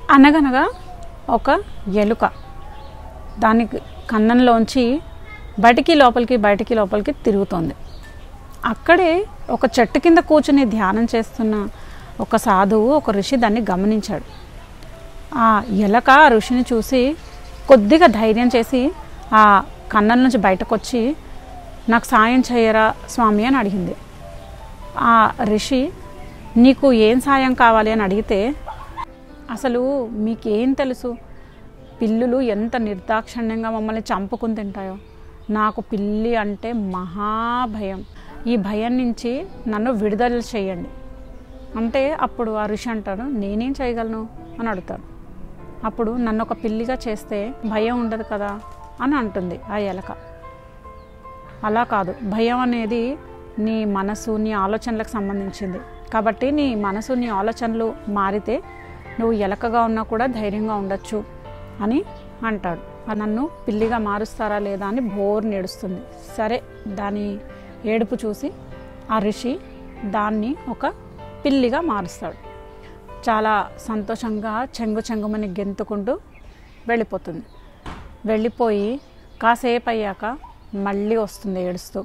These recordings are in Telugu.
అనగనగా ఒక ఎలుక దాని కన్నంలోంచి బయటికి లోపలికి బయటికి లోపలికి తిరుగుతోంది అక్కడే ఒక చెట్టు కింద కూర్చుని ధ్యానం చేస్తున్న ఒక సాధువు ఒక ఋషి దాన్ని గమనించాడు ఆ ఎలక ఆ ఋషిని చూసి కొద్దిగా ధైర్యం చేసి ఆ కన్నం నుంచి బయటకు వచ్చి నాకు సాయం చేయరా స్వామి అని అడిగింది ఆ ఋషి నీకు ఏం సాయం కావాలి అని అడిగితే అసలు మీకేం తెలుసు పిల్లులు ఎంత నిర్దాక్షిణ్యంగా మమ్మల్ని చంపుకుని తింటాయో నాకు పిల్లి అంటే మహాభయం ఈ భయం నుంచి నన్ను విడుదల చేయండి అంటే అప్పుడు ఆ ఋషి అంటాడు నేనేం చేయగలను అని అడుగుతాడు అప్పుడు నన్ను ఒక పిల్లిగా చేస్తే భయం ఉండదు కదా అని అంటుంది ఆ ఎలక అలా కాదు భయం అనేది నీ మనసు నీ ఆలోచనలకు సంబంధించింది కాబట్టి నీ మనసు నీ ఆలోచనలు మారితే నువ్వు ఎలకగా ఉన్నా కూడా ధైర్యంగా ఉండొచ్చు అని అంటాడు ఆ నన్ను పిల్లిగా మారుస్తారా లేదా అని బోర్ నేడుస్తుంది సరే దాని ఏడుపు చూసి ఆ ఋషి దాన్ని ఒక పిల్లిగా మారుస్తాడు చాలా సంతోషంగా చెంగు చెంగుమని గెంతుకుంటూ వెళ్ళిపోతుంది వెళ్ళిపోయి కాసేపు అయ్యాక మళ్ళీ వస్తుంది ఏడుస్తూ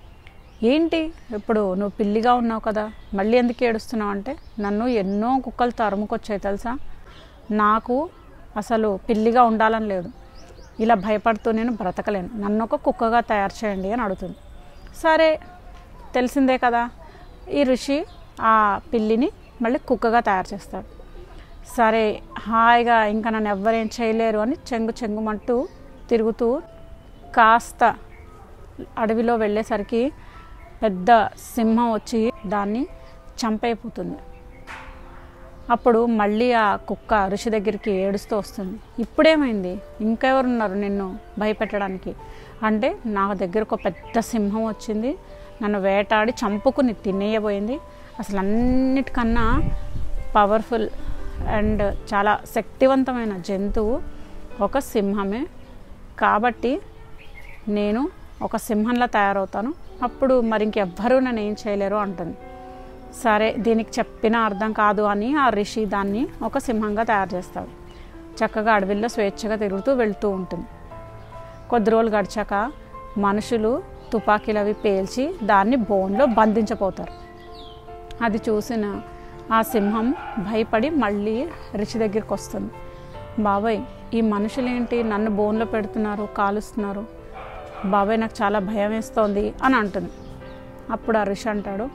ఏంటి ఇప్పుడు నువ్వు పిల్లిగా ఉన్నావు కదా మళ్ళీ ఎందుకు ఏడుస్తున్నావు అంటే నన్ను ఎన్నో కుక్కలు తరుముకొచ్చాయి తెలుసా నాకు అసలు పిల్లిగా ఉండాలని లేదు ఇలా భయపడుతూ నేను బ్రతకలేను నన్ను ఒక కుక్కగా తయారు చేయండి అని అడుగుతుంది సరే తెలిసిందే కదా ఈ ఋషి ఆ పిల్లిని మళ్ళీ కుక్కగా తయారు చేస్తాడు సరే హాయిగా ఇంకా నన్ను ఎవ్వరేం చేయలేరు అని చెంగు చెంగుమంటూ తిరుగుతూ కాస్త అడవిలో వెళ్ళేసరికి పెద్ద సింహం వచ్చి దాన్ని చంపైపోతుంది అప్పుడు మళ్ళీ ఆ కుక్క ఋషి దగ్గరికి ఏడుస్తూ వస్తుంది ఇప్పుడేమైంది ఇంకెవరున్నారు నిన్ను భయపెట్టడానికి అంటే నా దగ్గరకు ఒక పెద్ద సింహం వచ్చింది నన్ను వేటాడి చంపుకుని తినేయబోయింది అసలు అన్నిటికన్నా పవర్ఫుల్ అండ్ చాలా శక్తివంతమైన జంతువు ఒక సింహమే కాబట్టి నేను ఒక సింహంలా తయారవుతాను అప్పుడు మరి ఇంకెవ్వరూ నన్ను ఏం చేయలేరు అంటుంది సరే దీనికి చెప్పిన అర్థం కాదు అని ఆ రిషి దాన్ని ఒక సింహంగా తయారు చేస్తాడు చక్కగా అడవిలో స్వేచ్ఛగా తిరుగుతూ వెళ్తూ ఉంటుంది కొద్ది రోజులు గడిచాక మనుషులు తుపాకీలు అవి పేల్చి దాన్ని బోన్లో బంధించపోతారు అది చూసిన ఆ సింహం భయపడి మళ్ళీ రిషి దగ్గరికి వస్తుంది బాబాయ్ ఈ మనుషులు ఏంటి నన్ను బోన్లో పెడుతున్నారు కాలుస్తున్నారు బాబాయ్ నాకు చాలా భయం వేస్తోంది అని అంటుంది అప్పుడు ఆ ఋషి అంటాడు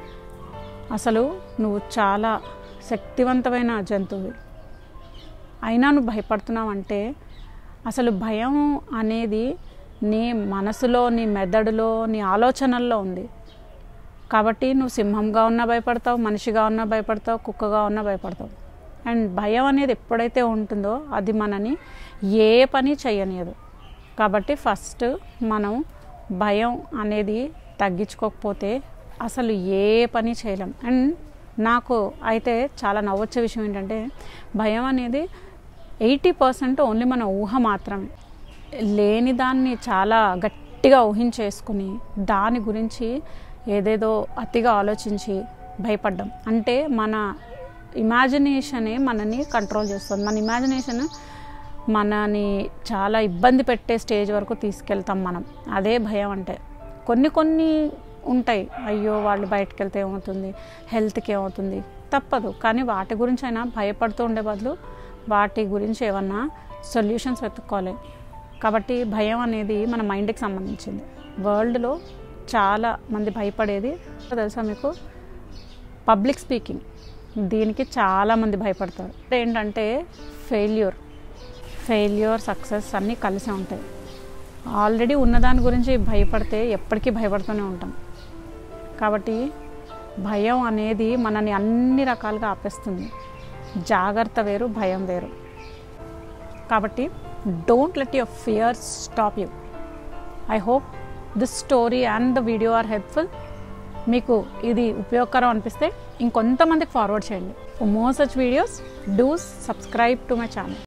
అసలు నువ్వు చాలా శక్తివంతమైన జంతువు అయినా నువ్వు భయపడుతున్నావంటే అసలు భయం అనేది నీ మనసులో నీ మెదడులో నీ ఆలోచనల్లో ఉంది కాబట్టి నువ్వు సింహంగా ఉన్నా భయపడతావు మనిషిగా ఉన్నా భయపడతావు కుక్కగా ఉన్నా భయపడతావు అండ్ భయం అనేది ఎప్పుడైతే ఉంటుందో అది మనని ఏ పని చేయనియదు కాబట్టి ఫస్ట్ మనం భయం అనేది తగ్గించుకోకపోతే అసలు ఏ పని చేయలేం అండ్ నాకు అయితే చాలా నవ్వొచ్చే విషయం ఏంటంటే భయం అనేది ఎయిటీ పర్సెంట్ ఓన్లీ మన ఊహ మాత్రమే లేని దాన్ని చాలా గట్టిగా ఊహించేసుకుని దాని గురించి ఏదేదో అతిగా ఆలోచించి భయపడ్డం అంటే మన ఇమాజినేషనే మనని కంట్రోల్ చేస్తుంది మన ఇమాజినేషన్ మనని చాలా ఇబ్బంది పెట్టే స్టేజ్ వరకు తీసుకెళ్తాం మనం అదే భయం అంటే కొన్ని కొన్ని ఉంటాయి అయ్యో వాళ్ళు బయటకు వెళ్తే ఏమవుతుంది హెల్త్కి ఏమవుతుంది తప్పదు కానీ వాటి గురించి అయినా భయపడుతూ ఉండే బదులు వాటి గురించి ఏమన్నా సొల్యూషన్స్ వెతుక్కోవాలి కాబట్టి భయం అనేది మన మైండ్కి సంబంధించింది వరల్డ్లో చాలా మంది భయపడేది తెలుసా మీకు పబ్లిక్ స్పీకింగ్ దీనికి చాలామంది భయపడతారు ఏంటంటే ఫెయిల్యూర్ ఫెయిల్యూర్ సక్సెస్ అన్నీ కలిసి ఉంటాయి ఆల్రెడీ ఉన్నదాని గురించి భయపడితే ఎప్పటికీ భయపడుతూనే ఉంటాం కాబట్టి భయం అనేది మనని అన్ని రకాలుగా ఆపేస్తుంది జాగ్రత్త వేరు భయం వేరు కాబట్టి don't let your fear stop you I hope this story and the video are helpful మీకు ఇది ఉపయోగకరం అనిపిస్తే ఇంకొంతమందికి ఫార్వర్డ్ చేయండి for more such videos do subscribe to my channel